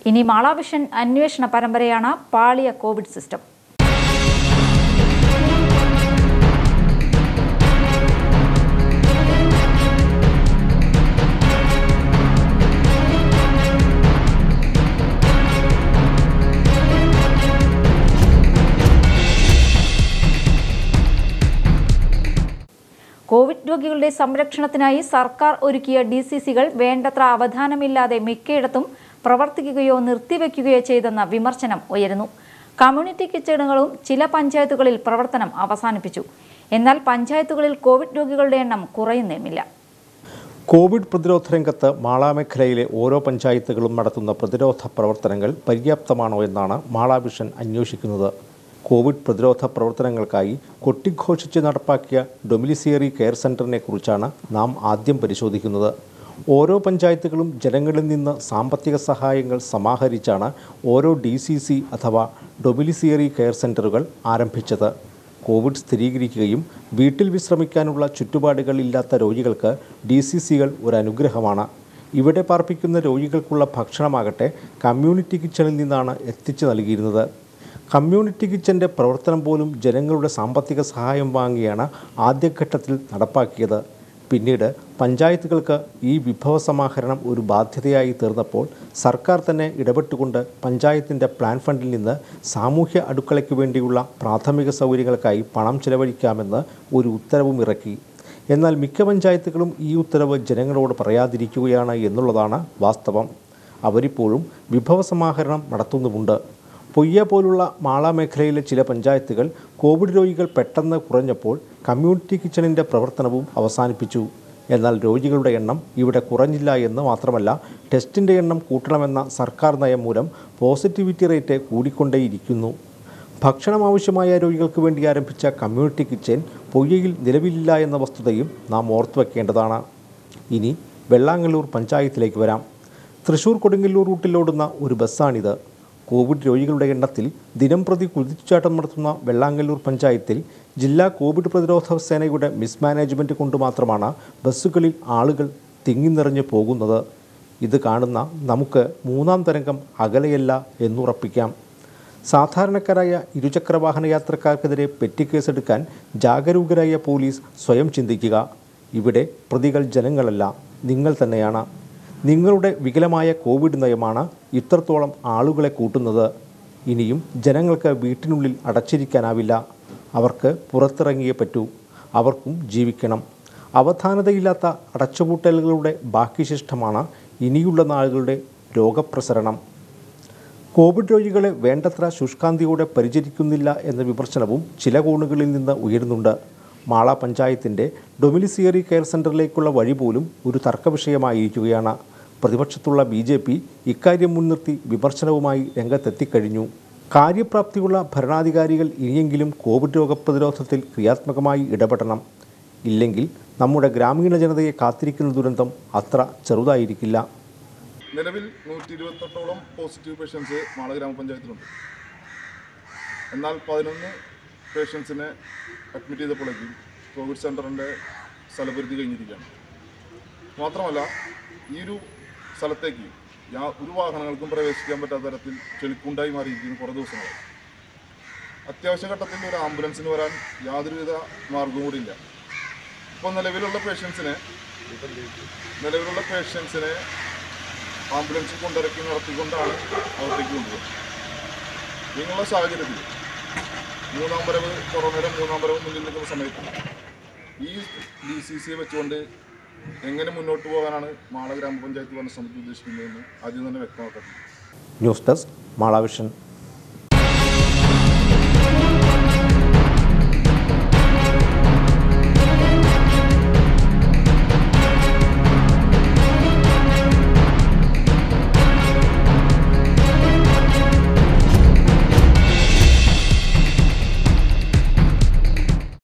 ഇനി മാളാവിഷൻ അന്വേഷണ പരമ്പരയാണ് പാളിയ കോവിഡ് സിസ്റ്റം കോവിഡ് രോഗികളുടെ സംരക്ഷണത്തിനായി സർക്കാർ ഒരുക്കിയ ഡി സി സികൾ വേണ്ടത്ര അവധാനമില്ലാതെ മിക്കയിടത്തും പ്രവർത്തിക്കുകയോ നിർത്തിവെക്കുകയോ ചെയ്തെന്ന വിമർശനം ഉയരുന്നു കമ്മ്യൂണിറ്റി കിച്ചണുകളും ചില പഞ്ചായത്തുകളിൽ പ്രവർത്തനം അവസാനിപ്പിച്ചു എന്നാൽ പഞ്ചായത്തുകളിൽ കോവിഡ് രോഗികളുടെ എണ്ണം കുറയുന്നേമില്ല കോവിഡ് പ്രതിരോധ രംഗത്ത് മാള മേഖലയിലെ ഓരോ പഞ്ചായത്തുകളും നടത്തുന്ന പ്രതിരോധ പ്രവർത്തനങ്ങൾ പര്യാപ്തമാണോ എന്നാണ് മാള വിഷൻ അന്വേഷിക്കുന്നത് കോവിഡ് പ്രതിരോധ പ്രവർത്തനങ്ങൾക്കായി കൊട്ടിഘോഷിച്ച് നടപ്പാക്കിയ ഡൊമിലിസിയറി കെയർ സെന്ററിനെ കുറിച്ചാണ് നാം ആദ്യം പരിശോധിക്കുന്നത് ഓരോ പഞ്ചായത്തുകളും ജനങ്ങളിൽ നിന്ന് സാമ്പത്തിക സഹായങ്ങൾ സമാഹരിച്ചാണ് ഓരോ ഡി സി സി അഥവാ ഡൊമിലിസിയറി കെയർ സെന്ററുകൾ ആരംഭിച്ചത് കോവിഡ് സ്ഥിരീകരിക്കുകയും വീട്ടിൽ വിശ്രമിക്കാനുള്ള ചുറ്റുപാടുകൾ ഇല്ലാത്ത രോഗികൾക്ക് ഡി സി സികൾ ഒരു അനുഗ്രഹമാണ് ഇവിടെ പാർപ്പിക്കുന്ന രോഗികൾക്കുള്ള ഭക്ഷണമാകട്ടെ കമ്മ്യൂണിറ്റി കിച്ചണിൽ നിന്നാണ് എത്തിച്ചു നൽകിയിരുന്നത് കമ്മ്യൂണിറ്റി കിച്ചൻ്റെ പ്രവർത്തനം പോലും ജനങ്ങളുടെ സാമ്പത്തിക സഹായം വാങ്ങിയാണ് ആദ്യഘട്ടത്തിൽ നടപ്പാക്കിയത് പിന്നീട് പഞ്ചായത്തുകൾക്ക് ഈ വിഭവ സമാഹരണം ഒരു ബാധ്യതയായി തീർന്നപ്പോൾ സർക്കാർ തന്നെ ഇടപെട്ടുകൊണ്ട് പഞ്ചായത്തിൻ്റെ പ്ലാൻ ഫണ്ടിൽ നിന്ന് സാമൂഹ്യ അടുക്കളയ്ക്ക് വേണ്ടിയുള്ള പ്രാഥമിക സൗകര്യങ്ങൾക്കായി പണം ചെലവഴിക്കാമെന്ന് ഒരു ഉത്തരവും ഇറക്കി എന്നാൽ മിക്ക പഞ്ചായത്തുകളും ഈ ഉത്തരവ് ജനങ്ങളോട് പറയാതിരിക്കുകയാണ് എന്നുള്ളതാണ് വാസ്തവം അവരിപ്പോഴും വിഭവ സമാഹരണം നടത്തുന്നുമുണ്ട് പൊയ്യ പോലുള്ള മാള മേഖലയിലെ ചില പഞ്ചായത്തുകൾ കോവിഡ് രോഗികൾ പെട്ടെന്ന് കുറഞ്ഞപ്പോൾ കമ്മ്യൂണിറ്റി കിച്ചണിൻ്റെ പ്രവർത്തനവും അവസാനിപ്പിച്ചു എന്നാൽ രോഗികളുടെ എണ്ണം ഇവിടെ കുറഞ്ഞില്ല എന്ന് മാത്രമല്ല ടെസ്റ്റിൻ്റെ എണ്ണം കൂട്ടണമെന്ന സർക്കാർ നയം മൂലം പോസിറ്റിവിറ്റി റേറ്റ് കൂടിക്കൊണ്ടേയിരിക്കുന്നു ഭക്ഷണം ആവശ്യമായ രോഗികൾക്ക് വേണ്ടി ആരംഭിച്ച കമ്മ്യൂണിറ്റി കിച്ചൻ പൊയ്യയിൽ നിലവിലില്ല എന്ന വസ്തുതയും നാം ഓർത്തു വെക്കേണ്ടതാണ് ഇനി വെള്ളാങ്ങല്ലൂർ പഞ്ചായത്തിലേക്ക് വരാം തൃശൂർ കൊടുങ്ങല്ലൂർ റൂട്ടിലോടുന്ന ഒരു ബസ്സാണിത് കോവിഡ് രോഗികളുടെ എണ്ണത്തിൽ ദിനംപ്രതി കുതിച്ചുചാട്ടം നടത്തുന്ന വെള്ളാങ്ങല്ലൂർ പഞ്ചായത്തിൽ ജില്ലാ കോവിഡ് പ്രതിരോധ സേനയുടെ മിസ്മാനേജ്മെൻറ്റ് കൊണ്ട് മാത്രമാണ് ബസ്സുകളിൽ ആളുകൾ തിങ്ങി നിറഞ്ഞു പോകുന്നത് ഇത് കാണുന്ന നമുക്ക് മൂന്നാം തരംഗം അകലെയല്ല എന്നുറപ്പിക്കാം സാധാരണക്കാരായ ഇരുചക്രവാഹന യാത്രക്കാർക്കെതിരെ പെറ്റി കേസെടുക്കാൻ ജാഗരൂകരായ പോലീസ് സ്വയം ചിന്തിക്കുക ഇവിടെ പ്രതികൾ ജനങ്ങളല്ല നിങ്ങൾ തന്നെയാണ് നിങ്ങളുടെ വികലമായ കോവിഡ് നയമാണ് ഇത്രത്തോളം ആളുകളെ കൂട്ടുന്നത് ഇനിയും ജനങ്ങൾക്ക് വീട്ടിനുള്ളിൽ അടച്ചിരിക്കാനാവില്ല അവർക്ക് പുറത്തിറങ്ങിയേ പറ്റൂ അവർക്കും ജീവിക്കണം അവധാനതയില്ലാത്ത അടച്ചുപൂട്ടലുകളുടെ ബാക്കിശിഷ്ടമാണ് ഇനിയുള്ള നാളുകളുടെ രോഗപ്രസരണം കോവിഡ് രോഗികളെ വേണ്ടത്ര ശുഷ്കാന്തിയോടെ പരിചരിക്കുന്നില്ല എന്ന വിമർശനവും ചില കോണുകളിൽ നിന്ന് ഉയരുന്നുണ്ട് മാള പഞ്ചായത്തിൻ്റെ ഡൊമിലിസിയറി കെയർ സെൻ്ററിലേക്കുള്ള വഴി പോലും ഒരു തർക്കവിഷയമായിരിക്കുകയാണ് പ്രതിപക്ഷത്തുള്ള ബി ജെ പി ഇക്കാര്യം മുൻനിർത്തി വിമർശനവുമായി രംഗത്തെത്തിക്കഴിഞ്ഞു കാര്യപ്രാപ്തിയുള്ള ഭരണാധികാരികൾ ഇനിയെങ്കിലും കോവിഡ് രോഗപ്രതിരോധത്തിൽ ക്രിയാത്മകമായി ഇടപെടണം ഇല്ലെങ്കിൽ നമ്മുടെ ഗ്രാമീണ ജനതയെ കാത്തിരിക്കുന്ന ദുരന്തം അത്ര ചെറുതായിരിക്കില്ല നിലവിൽ നൂറ്റി ഇരുപത്തെട്ടോളം പോസിറ്റീവ് പേഷ്യൻസ് മാള ഗ്രാമപഞ്ചായത്തിലുണ്ട് എന്നാൽ പതിനൊന്ന് പേഷ്യൻസിനെ അഡ്മിറ്റ് ചെയ്തപ്പോഴേക്കും കോവിഡ് സെൻ്ററിൻ്റെ സ്ഥലപരിധി കഴിഞ്ഞിരിക്കുകയാണ് മാത്രമല്ല ഈ ഒരു സ്ഥലത്തേക്ക് യാ ഒരു വാഹനങ്ങൾക്കും പ്രവേശിക്കാൻ പറ്റാത്ത തരത്തിൽ ചെളിക്കുണ്ടായി മാറിയിരിക്കുന്നു കുറേ ദിവസങ്ങളായി അത്യാവശ്യ ഘട്ടത്തിൽ ഒരു ആംബുലൻസിന് വരാൻ യാതൊരുവിധ മാർഗവും കൂടി ഇല്ല ഇപ്പോൾ നിലവിലുള്ള പേഷ്യൻസിനെ നിലവിലുള്ള പേഷ്യൻസിനെ ആംബുലൻസിൽ കൊണ്ടിറക്കി നടത്തിക്കൊണ്ടാണ് അകത്തേക്ക് കൊണ്ടുപോകുന്നത് ഇങ്ങനെയുള്ള സാഹചര്യത്തിൽ മൂന്നാം വരവ് കൊറോണയുടെ മൂന്നാം വരവ് മുന്നിൽ നിൽക്കുന്ന സമയത്ത് ഈ ഡി സി സിയെ വെച്ചുകൊണ്ട് എങ്ങനെ മുന്നോട്ട് പോകാനാണ് മാള ഗ്രാമപഞ്ചായത്ത് ഭരണസമിതി ഉദ്ദേശിക്കുന്നതെന്ന് ആദ്യം തന്നെ വ്യക്തമാക്കണം ന്യൂസ് ഡെസ്ക് മാളാവിഷൻ